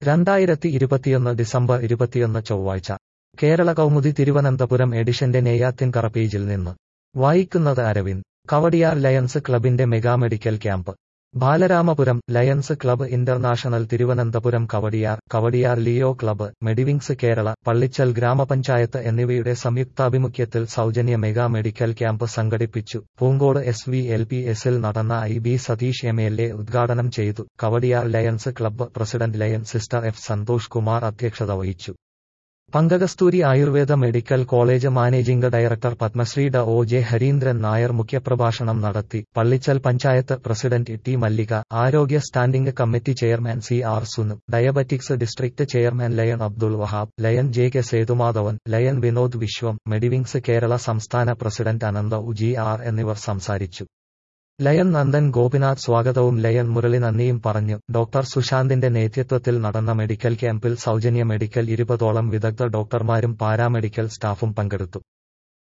രണ്ടായിരത്തി ഇരുപത്തിയൊന്ന് ഡിസംബർ ഇരുപത്തിയൊന്ന് ചൊവ്വാഴ്ച കേരള കൗമുദി തിരുവനന്തപുരം എഡിഷന്റെ നെയ്യാത്തിൻകറ പേജിൽ നിന്ന് വായിക്കുന്നത് അരവിന്ദ് കവടിയാർ ലയൺസ് ക്ലബിന്റെ mega medical camp Balaramapuram Lions club International Thiruvananthapuram Kawdiar Kawdiar Leo club Mediwings Kerala Pallichal ഗ്രാമപഞ്ചായത്ത് എന്നിവയുടെ സംയുക്താഭിമുഖ്യത്തിൽ സൗജന്യ മെഗാ മെഡിക്കൽ ക്യാമ്പ് സംഘടിപ്പിച്ചു Poonkode S V L P എസിൽ നടന്ന I B Satheesh M L A ഉദ്ഘാടനം ചെയ്തു Kawdiar Lions club president lion sister F Santhosh Kumar അധ്യക്ഷത വഹിച്ചു Pankajakasthuri Ayurveda medical college managing director Padmashri ഡ ഒ ജെ ഹരീന്ദ്രൻ നായർ മുഖ്യപ്രഭാഷണം നടത്തി പള്ളിച്ചൽ പഞ്ചായത്ത് പ്രസിഡന്റ് ടി മല്ലിക ആരോഗ്യ standing committee chairman C R Sunu diabetics district chairman lion Abdul Wahab lion J K Sethumadhavan lion Vinod Vishwam Mediwings Kerala സംസ്ഥാന president അനന്ത ഉജി R എന്നിവർ സംസാരിച്ചു ലയൺ നന്ദൻ ഗോപിനാഥ് സ്വാഗതവും ലയൺ മുരളി നന്ദിയും പറഞ്ഞു ഡോക്ടർ സുശാന്തിന്റെ നേതൃത്വത്തിൽ നടന്ന മെഡിക്കൽ ക്യാമ്പിൽ സൗജന്യ മെഡിക്കൽ ഇരുപതോളം വിദഗ്ധ ഡോക്ടർമാരും പാരാമെഡിക്കൽ സ്റ്റാഫും പങ്കെടുത്തു